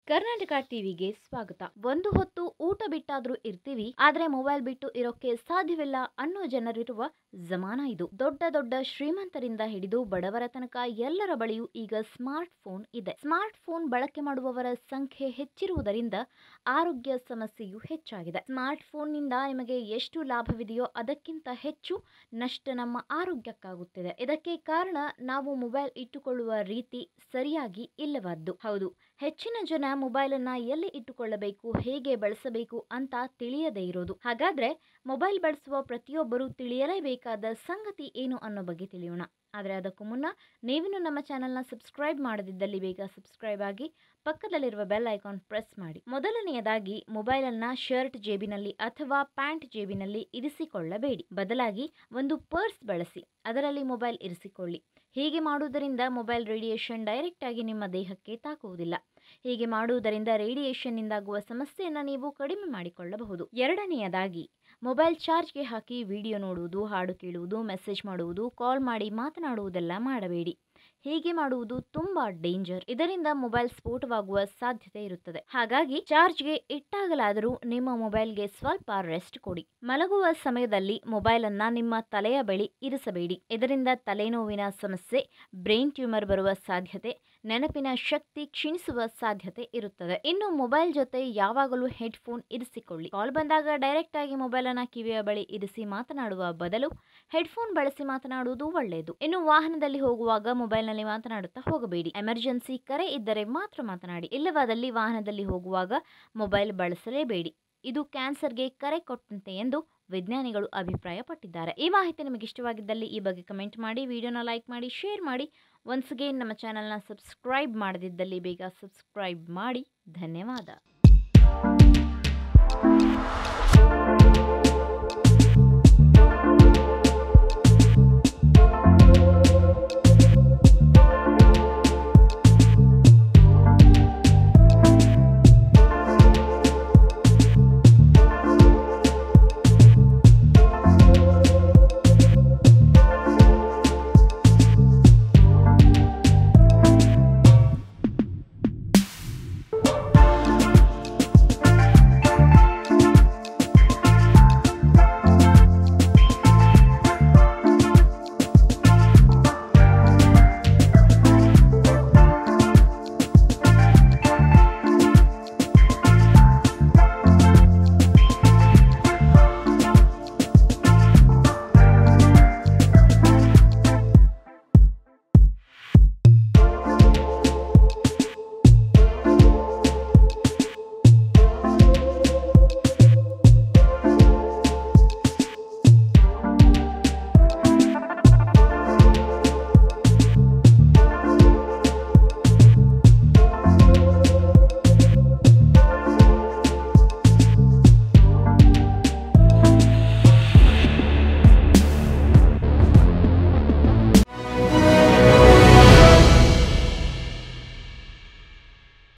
ಕರ್ನಾಟಕ ಟಿವಿಗೆ ಸ್ವಾಗತ ಒಂದು ಹೊತ್ತು ಊಟ ಬಿಟ್ಟಾದ್ರೂ ಇರ್ತೀವಿ ಆದ್ರೆ ಮೊಬೈಲ್ ಬಿಟ್ಟು ಇರೋಕೆ ಸಾಧ್ಯವಿಲ್ಲ ಅನ್ನೋ ಜನರಿರುವ ಜಮಾನ ಇದು ದೊಡ್ಡ ದೊಡ್ಡ ಶ್ರೀಮಂತರಿಂದ ಹಿಡಿದು ಬಡವರ ತನಕ ಎಲ್ಲರ ಬಳಿಯೂ ಈಗ ಸ್ಮಾರ್ಟ್ ಫೋನ್ ಇದೆ ಸ್ಮಾರ್ಟ್ ಫೋನ್ ಬಳಕೆ ಮಾಡುವವರ ಸಂಖ್ಯೆ ಹೆಚ್ಚಿರುವುದರಿಂದ ಆರೋಗ್ಯ ಸಮಸ್ಯೆಯೂ ಹೆಚ್ಚಾಗಿದೆ ಸ್ಮಾರ್ಟ್ ಫೋನ್ನಿಂದ ನಿಮಗೆ ಎಷ್ಟು ಲಾಭವಿದೆಯೋ ಅದಕ್ಕಿಂತ ಹೆಚ್ಚು ನಷ್ಟ ನಮ್ಮ ಆರೋಗ್ಯಕ್ಕಾಗುತ್ತಿದೆ ಇದಕ್ಕೆ ಕಾರಣ ನಾವು ಮೊಬೈಲ್ ಇಟ್ಟುಕೊಳ್ಳುವ ರೀತಿ ಸರಿಯಾಗಿ ಇಲ್ಲವಾದ್ದು ಹೌದು ಹೆಚ್ಚಿನ ಜನ ಮೊಬೈಲ್ ಅನ್ನ ಎಲ್ಲಿ ಇಟ್ಟುಕೊಳ್ಳಬೇಕು ಹೇಗೆ ಬಳಸಬೇಕು ಅಂತ ತಿಳಿಯದೇ ಇರೋದು ಹಾಗಾದ್ರೆ ಮೊಬೈಲ್ ಬಳಸುವ ಪ್ರತಿಯೊಬ್ಬರು ತಿಳಿಯಲೇಬೇಕಾದ ಸಂಗತಿ ಏನು ಅನ್ನೋ ಬಗ್ಗೆ ತಿಳಿಯೋಣ ಆದರೆ ಅದಕ್ಕೂ ಮುನ್ನ ನೀವಿನ್ನು ನಮ್ಮ ಚಾನೆಲ್ನ ಸಬ್ಸ್ಕ್ರೈಬ್ ಮಾಡದಿದ್ದಲ್ಲಿ ಬೇಗ ಸಬ್ಸ್ಕ್ರೈಬ್ ಆಗಿ ಪಕ್ಕದಲ್ಲಿರುವ ಬೆಲ್ ಐಕಾನ್ ಪ್ರೆಸ್ ಮಾಡಿ ಮೊದಲನೆಯದಾಗಿ ಮೊಬೈಲನ್ನ ಶರ್ಟ್ ಜೇಬಿನಲ್ಲಿ ಅಥವಾ ಪ್ಯಾಂಟ್ ಜೇಬಿನಲ್ಲಿ ಇರಿಸಿಕೊಳ್ಳಬೇಡಿ ಬದಲಾಗಿ ಒಂದು ಪರ್ಸ್ ಬಳಸಿ ಅದರಲ್ಲಿ ಮೊಬೈಲ್ ಇರಿಸಿಕೊಳ್ಳಿ ಹೀಗೆ ಮಾಡುವುದರಿಂದ ಮೊಬೈಲ್ ರೇಡಿಯೇಷನ್ ಡೈರೆಕ್ಟ್ ಆಗಿ ನಿಮ್ಮ ದೇಹಕ್ಕೆ ತಾಕುವುದಿಲ್ಲ ಹೀಗೆ ಮಾಡುವುದರಿಂದ ರೇಡಿಯೇಷನ್ನಿಂದಾಗುವ ಸಮಸ್ಯೆಯನ್ನು ನೀವು ಕಡಿಮೆ ಮಾಡಿಕೊಳ್ಳಬಹುದು ಎರಡನೆಯದಾಗಿ ಮೊಬೈಲ್ ಚಾರ್ಜ್ಗೆ ಹಾಕಿ ವಿಡಿಯೋ ನೋಡುವುದು ಹಾಡು ಕೇಳುವುದು ಮೆಸೇಜ್ ಮಾಡುವುದು ಕಾಲ್ ಮಾಡಿ ಮಾತನಾಡುವುದೆಲ್ಲ ಮಾಡಬೇಡಿ ಹೀಗೆ ಮಾಡುವುದು ತುಂಬಾ ಡೇಂಜರ್ ಇದರಿಂದ ಮೊಬೈಲ್ ಸ್ಫೋಟವಾಗುವ ಸಾಧ್ಯತೆ ಇರುತ್ತದೆ ಹಾಗಾಗಿ ಚಾರ್ಜ್ಗೆ ಇಟ್ಟಾಗಲಾದರೂ ನಿಮ್ಮ ಮೊಬೈಲ್ಗೆ ಸ್ವಲ್ಪ ರೆಸ್ಟ್ ಕೊಡಿ ಮಲಗುವ ಸಮಯದಲ್ಲಿ ಮೊಬೈಲ್ ಅನ್ನ ನಿಮ್ಮ ತಲೆಯ ಬಳಿ ಇರಿಸಬೇಡಿ ಇದರಿಂದ ತಲೆನೋವಿನ ಸಮಸ್ಯೆ ಬ್ರೈನ್ ಟ್ಯೂಮರ್ ಬರುವ ಸಾಧ್ಯತೆ ನೆನಪಿನ ಶಕ್ತಿ ಕ್ಷೀಣಿಸುವ ಸಾಧ್ಯತೆ ಇರುತ್ತದೆ ಇನ್ನು ಮೊಬೈಲ್ ಜೊತೆ ಯಾವಾಗಲೂ ಹೆಡ್ಫೋನ್ ಇರಿಸಿಕೊಳ್ಳಿ ಕಾಲ್ ಬಂದಾಗ ಡೈರೆಕ್ಟ್ ಆಗಿ ಮೊಬೈಲ್ ಅನ್ನ ಕಿವಿಯ ಬಳಿ ಇರಿಸಿ ಮಾತನಾಡುವ ಬದಲು ಹೆಡ್ಫೋನ್ ಬಳಸಿ ಮಾತನಾಡುವುದು ಒಳ್ಳೆಯದು ಇನ್ನು ವಾಹನದಲ್ಲಿ ಹೋಗುವಾಗ ಮೊಬೈಲ್ನಲ್ಲಿ ಮಾತನಾಡುತ್ತಾ ಹೋಗಬೇಡಿ ಎಮರ್ಜೆನ್ಸಿ ಕರೆ ಇದ್ದರೆ ಮಾತ್ರ ಮಾತನಾಡಿ ಇಲ್ಲವಾದಲ್ಲಿ ವಾಹನದಲ್ಲಿ ಹೋಗುವಾಗ ಮೊಬೈಲ್ ಬಳಸಲೇಬೇಡಿ ಇದು ಕ್ಯಾನ್ಸರ್ಗೆ ಕರೆ ಕೊಟ್ಟಂತೆ ಎಂದು ವಿಜ್ಞಾನಿಗಳು ಅಭಿಪ್ರಾಯಪಟ್ಟಿದ್ದಾರೆ ಈ ಮಾಹಿತಿ ನಿಮಗೆ ಇಷ್ಟವಾಗಿದ್ದಲ್ಲಿ ಈ ಬಗ್ಗೆ ಕಮೆಂಟ್ ಮಾಡಿ ವಿಡಿಯೋನ ಲೈಕ್ ಮಾಡಿ ಶೇರ್ ಮಾಡಿ ಒನ್ಸ್ ಅಗೇನ್ ನಮ್ಮ ಚಾನಲ್ನ ಸಬ್ಸ್ಕ್ರೈಬ್ ಮಾಡದಿದ್ದಲ್ಲಿ ಬೇಗ ಸಬ್ಸ್ಕ್ರೈಬ್ ಮಾಡಿ ಧನ್ಯವಾದ